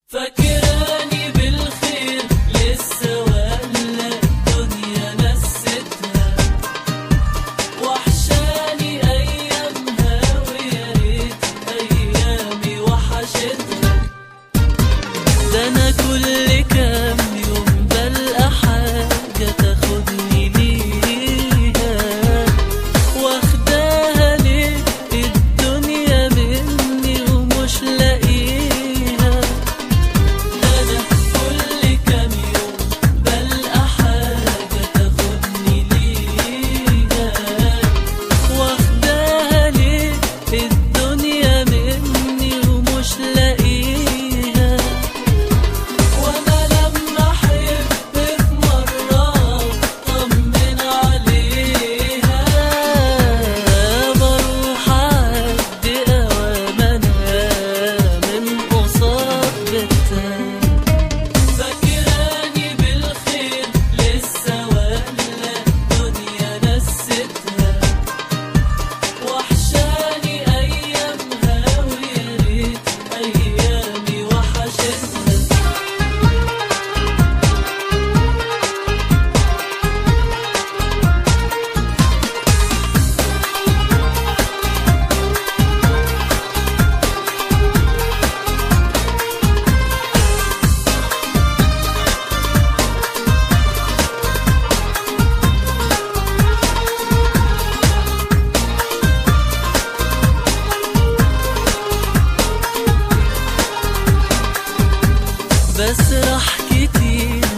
فاكراني بالخير لسه ولا الدنيا نستها وحشاني ايامها ويا ريت ايامي وحشتها ده انا كل كام يوم بلقى حاجه تاخدني ليها واخداها ليه الدنيا مني ومش لاقيها ده انا كل كام يوم بلقى حاجه تاخدني ليها واخداها ليه الدنيا مني ومش لاقيها وانا لما احب في مره اطمن عليها بروح اعدي اوامرها من قصاد بيتها فاكراني بالخير لسه ولا الدنيا نستها وحشاني ايامها ويا ريت ايامي وحشتها بسرح كتير